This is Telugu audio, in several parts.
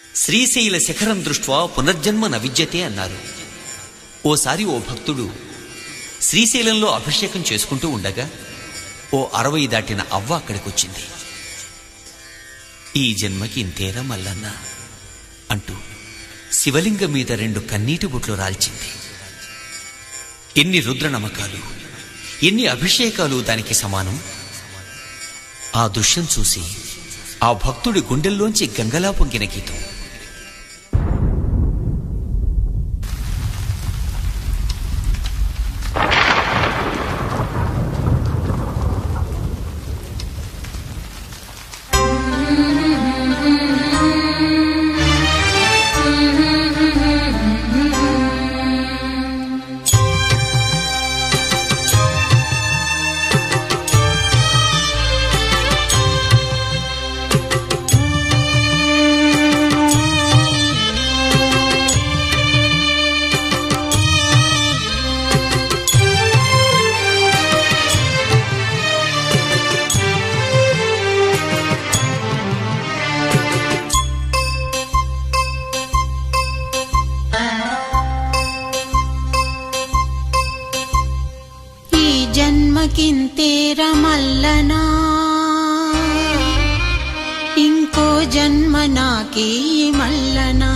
శ్రీశైల శిఖరం దృష్ట్వా పునర్జన్మ నవిద్యతే అన్నారు ఓసారి ఓ భక్తుడు శ్రీశైలంలో అభిషేకం చేసుకుంటూ ఉండగా ఓ అరవై దాటిన అవ్వ అక్కడికొచ్చింది ఈ జన్మకి ఇంతేరా మల్లన్న అంటూ శివలింగం మీద రెండు కన్నీటి బుట్లు రాల్చింది ఎన్ని రుద్ర నమ్మకాలు ఎన్ని అభిషేకాలు దానికి సమానం ఆ దృశ్యం చూసి ఆ భక్తుడి గుండెల్లోంచి గంగలా పొంగిన గీతం ఈ జన్మకింతేర మల్లనా ఇంకో జన్మ నాకీ మల్లనా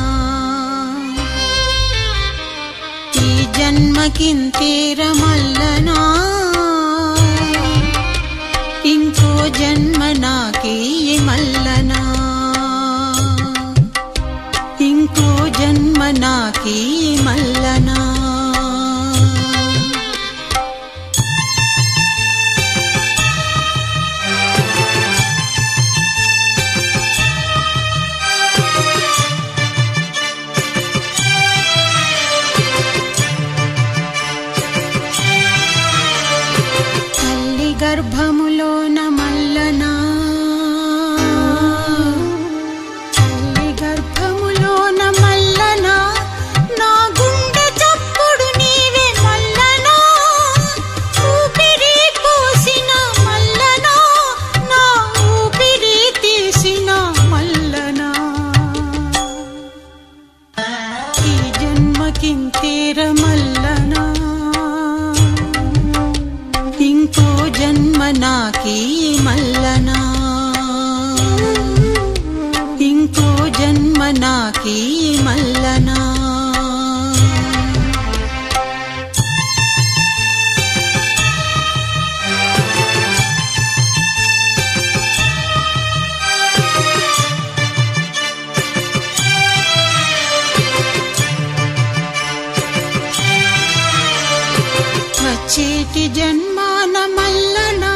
ఈ జన్మకింతేర మల్లనా ఇంకో జన్మ నాకీ మల్లనా ఇంకో జన్మ నాకీ మల్లనా తల్లి గర్భములోన మల్లనా తల్లి గర్భములోన మల్లనా నా గుండె చప్పుడు నీవే మల్లనా ఊపిరి పోసిన మల్లనా నా ఊపిరి తీసిన మల్లనా ఈ జన్మకింతేర మల్లనా ఇంకో జన్మ నాకీ మల్లనా ఇంకో జన్మ నాకీ మల్లనా వచ్చేటి జన్మాన మల్లనా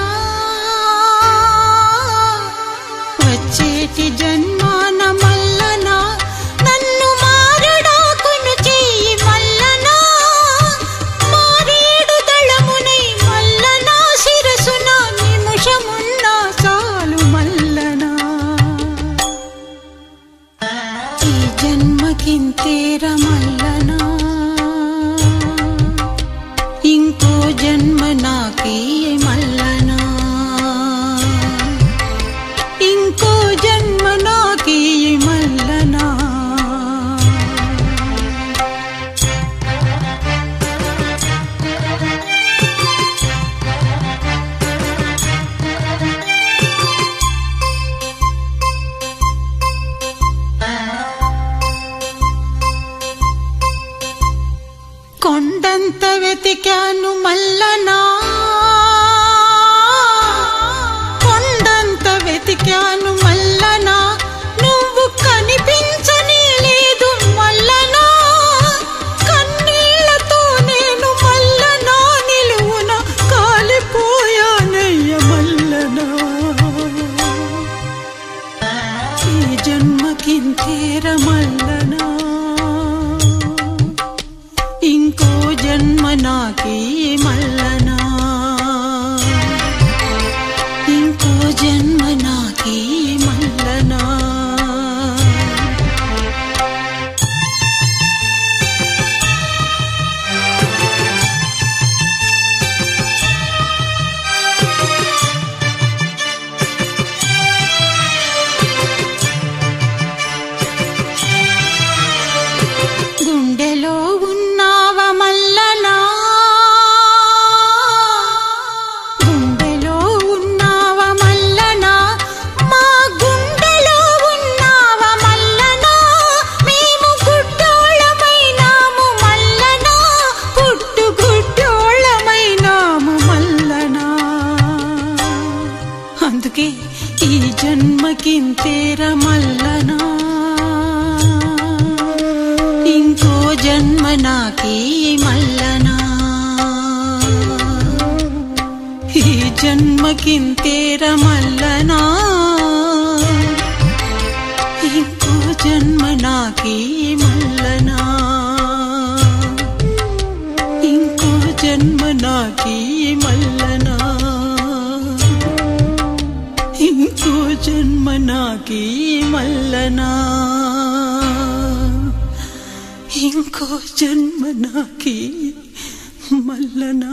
వచ్చేటి జన్మాన మల్లనా నన్ను మారడాకును చెయ్యి మల్లనా మారేడు దళమునై మల్లనా శిరసున నిమిషమున్న సాలు మల్లనా ఈ జన్మకింతేర మల్లనా ఇంకో జన్మ నాకీ మల్లనా ఇంకో జన్మ నాకీ మల్లనా కొండంత వెతికాను మల్లనా కొండంత వెతికాను మల్లనా నువ్వు కనిపించనే లేదు మల్లనా కన్నీళ్లతో నేను మల్లనా నిలువున కాలిపోయానయ్య మల్లనా ఈ జన్మకింతేర మల్లనా ఇంకో జన్మ నాకీ మల్లనా ఇంకో జన్మ నాకీ మల్లనా జన్మకింతేర మల్లనా ఇంకో జన్మ నాకీ మల్లనా ఈ జన్మకింతేర మల్లనా ఇంకో జన్మ నాకీ మల్లనా ఇంకో జన్మ నాకీ మల్లనా ఇంకో జన్మ నాకీ మల్లనా ఇంకో జన్మ నాకీ మల్లనా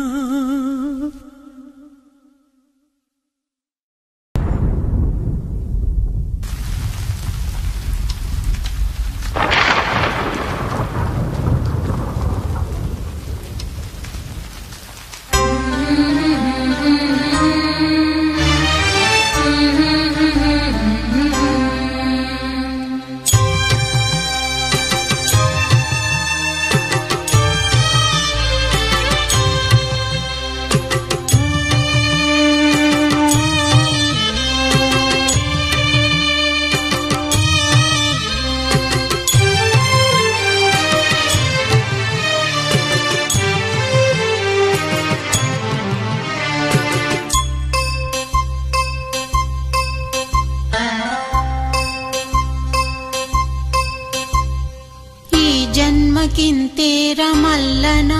ఈ జన్మకింతేర మల్లనా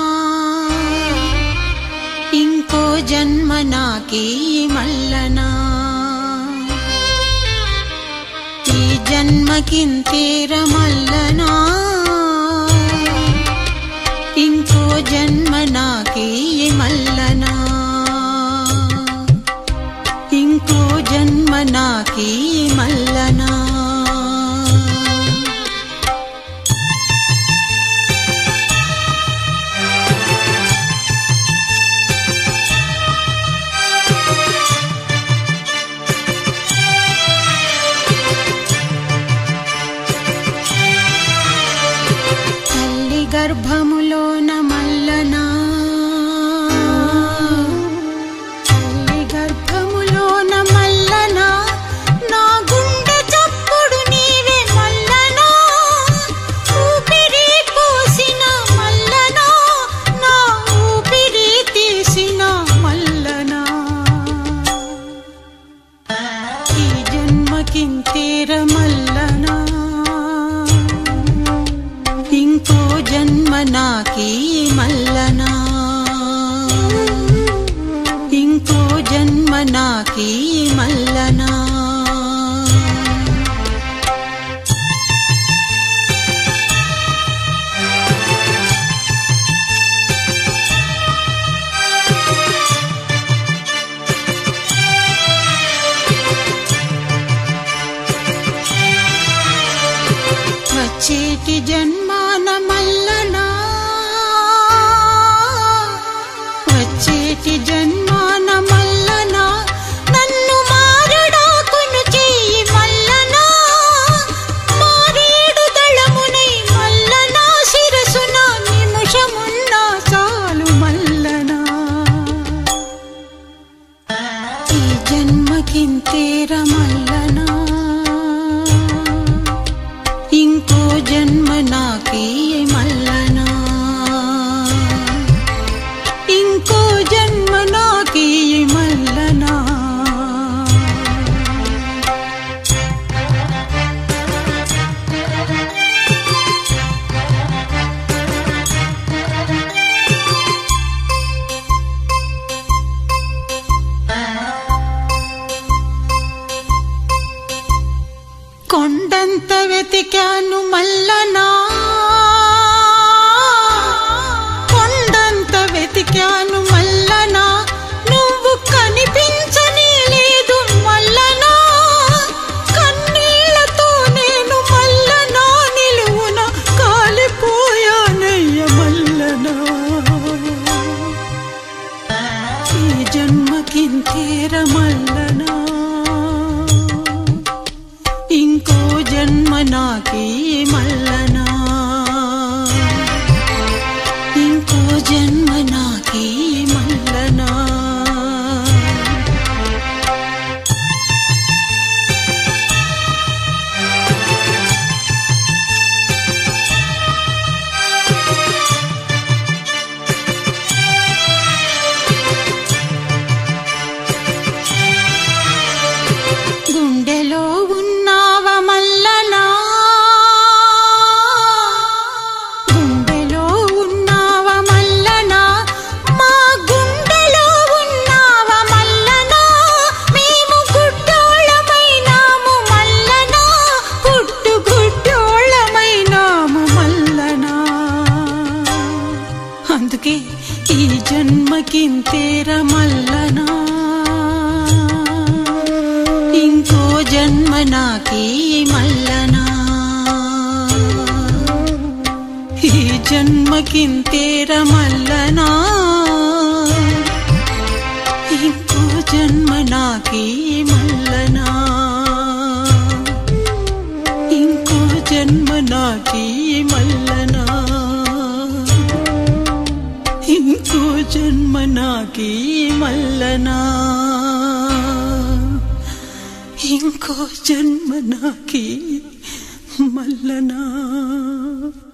ఇంకో జన్మ నాకీ మల్లనా ఈ జన్మకింతేర మల్లనా ఇంకో జన్మ నాకీ మల్లనా ఇంకో జన్మ నాకీ మల్లనా తల్లి గర్భములోన మల్లనా తల్లి గర్భములోన మల్లనా నా గుండె చప్పుడు నీవే మల్లనా ఊపిరి పోసిన మల్లనా నా ఊపిరి తీసిన మల్లనా ఈ జన్మకింతేర మల్లనా ఇంకో జన్మ నాకీ మల్లనా ఇంకో జన్మ నాకీ మల్లనా వచ్చేటి జన్మాన మల్లనా వచ్చేటి జన్మాన మల్లనా నన్ను మారడాకును చెయ్యి మల్లనా మారేడు దళమునై మల్లనా శిరసున నిమిషమున్న చాలు మల్లనా ఈ జన్మకింతేర మల్లనా ఇంకో జన్మ నాకీ మల్లనా ఇంకో జన్మ నాకీ మల్లనా కొండంత వెతికాను మల్లనా కొండంత వెతికాను మల్లనా నువ్వు కనిపించనే లేదు మల్లనా కన్నీళ్లతో నేను మల్లనా నిలువున కాలిపోయానయ్య మల్లనా ఈ జన్మకింతేర మల్లనా ఇంకో జన్మ నాకీ మల్లనా ఇంకో జన్మ నాకీ మల్లనా ఉన్నావ మల్లనా గుండెలో ఉన్నావ మల్లనా మా గుండెలో ఉన్నావ మల్లనా మేము గుడ్డోళమైనాము మల్లనా పుట్టు గుడ్డోళమైనాము మల్లనా అందుకే ఈ జన్మకింతేర మల్లనా ఇంకో జన్మ నాకీ మల్లనా ఈ జన్మకింతేర మల్లనా ఇంకో జన్మ నాకీ మల్లనా ఇంకో జన్మ నాకీ మల్లనా ఇంకో జన్మ నాకీ మల్లనా ఇంకో జన్మ నాకీ మల్లనా